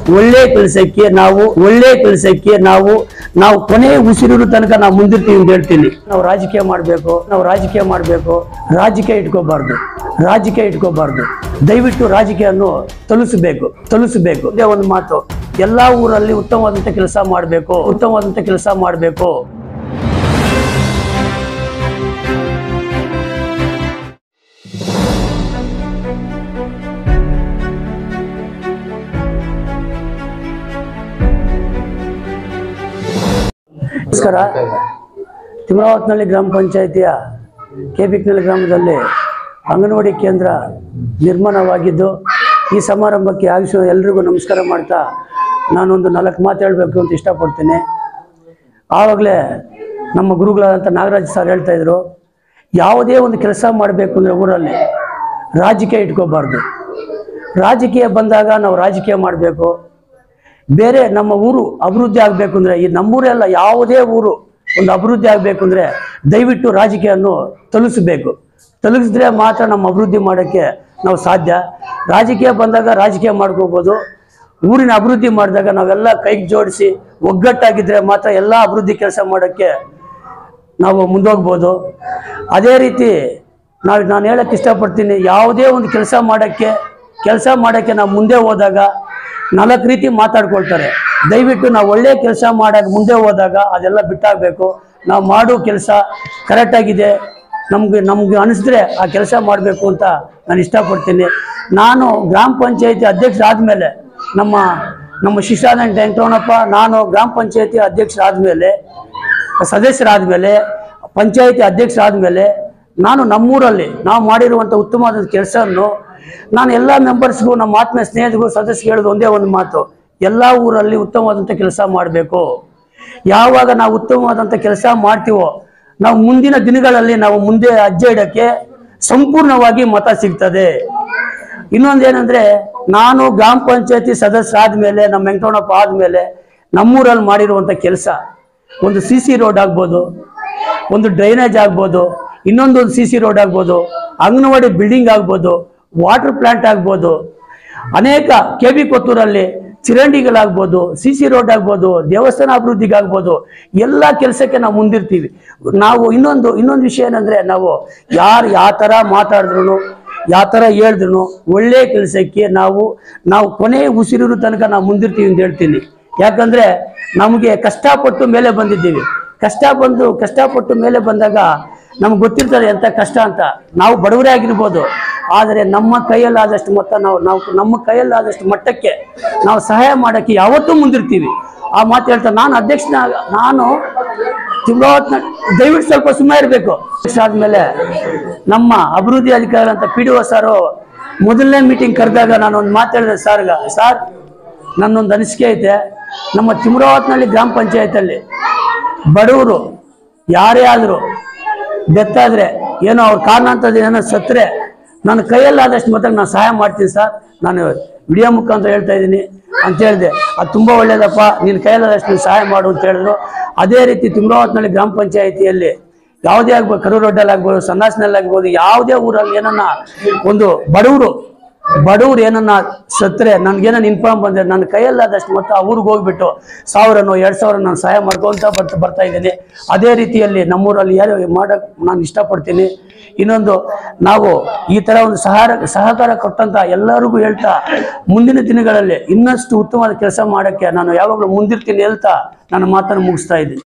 ಒಳ್ಳೆ ಕೆಲಸಕ್ಕೆ ನಾವು ಒಳ್ಳೆ ಕೆಲಸಕ್ಕೆ ನಾವು ನಾವು ಕೊನೆ ಉಸಿರಿರೋ ತನಕ ನಾವು ಮುಂದಿರ್ತೀವಿ ಅಂತ ಹೇಳ್ತೀನಿ ನಾವು ರಾಜಕೀಯ ಮಾಡಬೇಕು ನಾವು ರಾಜಕೀಯ ಮಾಡಬೇಕು ರಾಜಕೀಯ ಇಟ್ಕೋಬಾರ್ದು ರಾಜಕೀಯ ಇಟ್ಕೋಬಾರ್ದು ದಯವಿಟ್ಟು ರಾಜಕೀಯವನ್ನು ತಲುಸಬೇಕು ತಲುಸಬೇಕು ಇದೇ ಒಂದು ಮಾತು ಎಲ್ಲಾ ಊರಲ್ಲಿ ಉತ್ತಮವಾದಂಥ ಕೆಲಸ ಮಾಡಬೇಕು ಉತ್ತಮವಾದಂಥ ಕೆಲಸ ಮಾಡಬೇಕು ನಮಸ್ಕಾರ ತಿಮ್ರಾವತ್ನಹಳ್ಳಿ ಗ್ರಾಮ ಪಂಚಾಯಿತಿಯ ಕೆಬಿಕ್ನಳ್ಳಿ ಗ್ರಾಮದಲ್ಲಿ ಅಂಗನವಾಡಿ ಕೇಂದ್ರ ನಿರ್ಮಾಣವಾಗಿದ್ದು ಈ ಸಮಾರಂಭಕ್ಕೆ ಆಗಿಸುವ ಎಲ್ರಿಗೂ ನಮಸ್ಕಾರ ಮಾಡ್ತಾ ನಾನೊಂದು ನಾಲ್ಕು ಮಾತು ಹೇಳಬೇಕು ಅಂತ ಇಷ್ಟಪಡ್ತೀನಿ ಆವಾಗಲೇ ನಮ್ಮ ಗುರುಗಳಾದಂಥ ನಾಗರಾಜ್ ಸರ್ ಹೇಳ್ತಾ ಇದ್ರು ಯಾವುದೇ ಒಂದು ಕೆಲಸ ಮಾಡಬೇಕು ಅಂದರೆ ಊರಲ್ಲಿ ರಾಜಕೀಯ ಇಟ್ಕೋಬಾರ್ದು ರಾಜಕೀಯ ಬಂದಾಗ ನಾವು ರಾಜಕೀಯ ಮಾಡಬೇಕು ಬೇರೆ ನಮ್ಮ ಊರು ಅಭಿವೃದ್ಧಿ ಆಗಬೇಕು ಅಂದರೆ ಈ ನಮ್ಮೂರೇ ಅಲ್ಲ ಯಾವುದೇ ಊರು ಒಂದು ಅಭಿವೃದ್ಧಿ ಆಗಬೇಕು ಅಂದರೆ ದಯವಿಟ್ಟು ರಾಜಕೀಯವನ್ನು ತಲುಸಬೇಕು ತಲುಪಿಸಿದ್ರೆ ಮಾತ್ರ ನಮ್ಮ ಅಭಿವೃದ್ಧಿ ಮಾಡೋಕ್ಕೆ ನಾವು ಸಾಧ್ಯ ರಾಜಕೀಯ ಬಂದಾಗ ರಾಜಕೀಯ ಮಾಡ್ಕೋಬೋದು ಊರಿನ ಅಭಿವೃದ್ಧಿ ಮಾಡಿದಾಗ ನಾವೆಲ್ಲ ಕೈಗೆ ಜೋಡಿಸಿ ಒಗ್ಗಟ್ಟಾಗಿದ್ದರೆ ಮಾತ್ರ ಎಲ್ಲ ಅಭಿವೃದ್ಧಿ ಕೆಲಸ ಮಾಡೋಕ್ಕೆ ನಾವು ಮುಂದೋಗ್ಬೋದು ಅದೇ ರೀತಿ ನಾವು ನಾನು ಹೇಳಕ್ಕೆ ಇಷ್ಟಪಡ್ತೀನಿ ಯಾವುದೇ ಒಂದು ಕೆಲಸ ಮಾಡೋಕ್ಕೆ ಕೆಲಸ ಮಾಡೋಕ್ಕೆ ನಾವು ಮುಂದೆ ಹೋದಾಗ ನಾಲ್ಕು ರೀತಿ ಮಾತಾಡ್ಕೊಳ್ತಾರೆ ದಯವಿಟ್ಟು ನಾವು ಒಳ್ಳೆ ಕೆಲಸ ಮಾಡೋಕ್ಕೆ ಮುಂದೆ ಹೋದಾಗ ಅದೆಲ್ಲ ಬಿಟ್ಟಾಗಬೇಕು ನಾವು ಮಾಡೋ ಕೆಲಸ ಕರೆಕ್ಟಾಗಿದೆ ನಮ್ಗೆ ನಮ್ಗೆ ಅನಿಸಿದ್ರೆ ಆ ಕೆಲಸ ಮಾಡಬೇಕು ಅಂತ ನಾನು ಇಷ್ಟಪಡ್ತೀನಿ ನಾನು ಗ್ರಾಮ ಪಂಚಾಯತಿ ಅಧ್ಯಕ್ಷರಾದಮೇಲೆ ನಮ್ಮ ನಮ್ಮ ಶಿಶಾನಂದ ವೆಂಕಟರಮಣಪ್ಪ ನಾನು ಗ್ರಾಮ ಪಂಚಾಯತಿ ಅಧ್ಯಕ್ಷರಾದಮೇಲೆ ಸದಸ್ಯರಾದಮೇಲೆ ಪಂಚಾಯತಿ ಅಧ್ಯಕ್ಷರಾದಮೇಲೆ ನಾನು ನಮ್ಮೂರಲ್ಲಿ ನಾವು ಮಾಡಿರುವಂಥ ಉತ್ತಮವಾದ ಕೆಲಸವನ್ನು ನಾನು ಎಲ್ಲ ಮೆಂಬರ್ಸ್ಗೂ ನಮ್ಮ ಆತ್ಮೀಯ ಸ್ನೇಹಿತರಿಗೂ ಸದಸ್ಯರು ಹೇಳೋದು ಒಂದೇ ಒಂದು ಮಾತು ಎಲ್ಲ ಊರಲ್ಲಿ ಉತ್ತಮವಾದಂಥ ಕೆಲಸ ಮಾಡಬೇಕು ಯಾವಾಗ ನಾವು ಉತ್ತಮವಾದಂಥ ಕೆಲಸ ಮಾಡ್ತೀವೋ ನಾವು ಮುಂದಿನ ದಿನಗಳಲ್ಲಿ ನಾವು ಮುಂದೆ ಹೆಜ್ಜೆ ಇಡೋಕ್ಕೆ ಸಂಪೂರ್ಣವಾಗಿ ಮತ ಸಿಗ್ತದೆ ಇನ್ನೊಂದೇನೆಂದ್ರೆ ನಾನು ಗ್ರಾಮ ಪಂಚಾಯತಿ ಸದಸ್ಯರಾದ್ಮೇಲೆ ನಮ್ಮ ವೆಂಕಟರಮಣಪ್ಪ ಆದಮೇಲೆ ನಮ್ಮೂರಲ್ಲಿ ಮಾಡಿರುವಂಥ ಕೆಲಸ ಒಂದು ಸಿ ಸಿ ರೋಡ್ ಆಗ್ಬೋದು ಒಂದು ಡ್ರೈನೇಜ್ ಆಗ್ಬೋದು ಇನ್ನೊಂದು ಸಿ ಸಿ ರೋಡ್ ಆಗ್ಬೋದು ಅಂಗನವಾಡಿ ಬಿಲ್ಡಿಂಗ್ ಆಗ್ಬೋದು ವಾಟರ್ ಪ್ಲಾಂಟ್ ಆಗ್ಬೋದು ಅನೇಕ ಕೆ ಬಿ ಕೊತ್ತೂರಲ್ಲಿ ಚಿರಂಡಿಗಳಾಗ್ಬೋದು ಸಿ ಸಿ ರೋಡ್ ಆಗ್ಬೋದು ದೇವಸ್ಥಾನ ಅಭಿವೃದ್ಧಿಗಾಗ್ಬೋದು ಎಲ್ಲ ಕೆಲಸಕ್ಕೆ ನಾವು ಮುಂದಿರ್ತೀವಿ ನಾವು ಇನ್ನೊಂದು ಇನ್ನೊಂದು ವಿಷಯ ಏನಂದ್ರೆ ನಾವು ಯಾರು ಯಾವ ಥರ ಮಾತಾಡಿದ್ರು ಯಾವ ಥರ ಹೇಳಿದ್ರು ಒಳ್ಳೆ ಕೆಲಸಕ್ಕೆ ನಾವು ನಾವು ಕೊನೆ ಉಸಿರಿರೋ ತನಕ ನಾವು ಮುಂದಿರ್ತೀವಿ ಅಂತ ಹೇಳ್ತೀನಿ ಯಾಕಂದ್ರೆ ನಮಗೆ ಕಷ್ಟಪಟ್ಟು ಮೇಲೆ ಬಂದಿದ್ದೀವಿ ಕಷ್ಟ ಬಂದು ಕಷ್ಟಪಟ್ಟು ಮೇಲೆ ಬಂದಾಗ ನಮ್ಗೆ ಗೊತ್ತಿರ್ತದೆ ಎಂಥ ಕಷ್ಟ ಅಂತ ನಾವು ಬಡವರೇ ಆಗಿರ್ಬೋದು ಆದರೆ ನಮ್ಮ ಕೈಯಲ್ಲಾದಷ್ಟು ಮೊತ್ತ ನಾವು ನಾವು ನಮ್ಮ ಕೈಯಲ್ಲಾದಷ್ಟು ಮಟ್ಟಕ್ಕೆ ನಾವು ಸಹಾಯ ಮಾಡೋಕ್ಕೆ ಯಾವತ್ತೂ ಮುಂದಿರ್ತೀವಿ ಆ ಮಾತು ಹೇಳ್ತಾ ನಾನು ಅಧ್ಯಕ್ಷನ ನಾನು ತಿಂಗಳವತ್ನ ದಯವಿಟ್ಟು ಸ್ವಲ್ಪ ಸುಮ್ಮನೆ ಇರಬೇಕು ಅಧ್ಯಕ್ಷ ಆದಮೇಲೆ ನಮ್ಮ ಅಭಿವೃದ್ಧಿ ಅಧಿಕಾರಿ ಅಂತ ಪಿ ಡಿ ಒ ಸಾರು ಮೊದಲನೇ ಮೀಟಿಂಗ್ ಕರೆದಾಗ ನಾನು ಒಂದು ಮಾತು ಹೇಳಿದೆ ಸಾರ್ಗ ಸಾರ್ ನನ್ನೊಂದು ಅನಿಸಿಕೆ ಐತೆ ನಮ್ಮ ತಿಮ್ರಾವತ್ನಹಳ್ಳಿ ಗ್ರಾಮ ಪಂಚಾಯತಲ್ಲಿ ಬಡವರು ಯಾರೇ ಆದರೂ ಬೆತ್ತಾದ್ರೆ ಏನೋ ಅವ್ರ ಕಾರಣಾಂತರದ ಏನೋ ಸತ್ತರೆ ನನ್ನ ಕೈಯಲ್ಲಾದಷ್ಟು ಮೊತ್ತ ನಾನು ಸಹಾಯ ಮಾಡ್ತೀನಿ ಸರ್ ನಾನು ವಿಡಿಯೋ ಮುಖಾಂತರ ಹೇಳ್ತಾ ಇದ್ದೀನಿ ಅಂತ ಹೇಳಿದೆ ಅದು ತುಂಬ ಒಳ್ಳೇದಪ್ಪ ನಿನ್ನ ಕೈಯಲ್ಲಾದಷ್ಟು ನೀನು ಸಹಾಯ ಮಾಡು ಅಂತ ಹೇಳಿದ್ರು ಅದೇ ರೀತಿ ತಿಮ್ರಾವತ್ನಹಳ್ಳಿ ಗ್ರಾಮ ಪಂಚಾಯಿತಿಯಲ್ಲಿ ಯಾವುದೇ ಆಗ್ಬೋದು ಕರು ರೋಡಲ್ಲಿ ಆಗ್ಬೋದು ಸನ್ನಾಸ್ನಲ್ಲಿ ಆಗ್ಬೋದು ಯಾವುದೇ ಊರಲ್ಲಿ ಏನನ್ನ ಒಂದು ಬಡವರು ಬಡವ್ರು ಏನನ್ನ ಸತ್ತರೆ ನನ್ಗೇನೋ ಇನ್ಫಾರ್ಮ್ ಬಂದ್ರೆ ನನ್ನ ಕೈಯಲ್ಲಾದಷ್ಟು ಮೊತ್ತ ಆ ಊರಿಗೆ ಹೋಗ್ಬಿಟ್ಟು ಸಾವಿರನೋ ಎರಡು ಸಾವಿರ ನಾನು ಸಹಾಯ ಮಾಡ್ಕೊಂತ ಬರ್ತಾ ಬರ್ತಾ ಇದ್ದೀನಿ ಅದೇ ರೀತಿಯಲ್ಲಿ ನಮ್ಮೂರಲ್ಲಿ ಯಾರು ಮಾಡಕ್ ನಾನು ಇಷ್ಟಪಡ್ತೀನಿ ಇನ್ನೊಂದು ನಾವು ಈ ಥರ ಒಂದು ಸಹಾರ ಸಹಕಾರ ಕೊಟ್ಟಂತ ಎಲ್ಲರಿಗೂ ಹೇಳ್ತಾ ಮುಂದಿನ ದಿನಗಳಲ್ಲಿ ಇನ್ನಷ್ಟು ಉತ್ತಮವಾದ ಕೆಲಸ ಮಾಡೋಕ್ಕೆ ನಾನು ಯಾವಾಗಲೂ ಮುಂದಿರ್ತೀನಿ ಹೇಳ್ತಾ ನನ್ನ ಮಾತನ್ನು ಮುಗಿಸ್ತಾ ಇದ್ದೀನಿ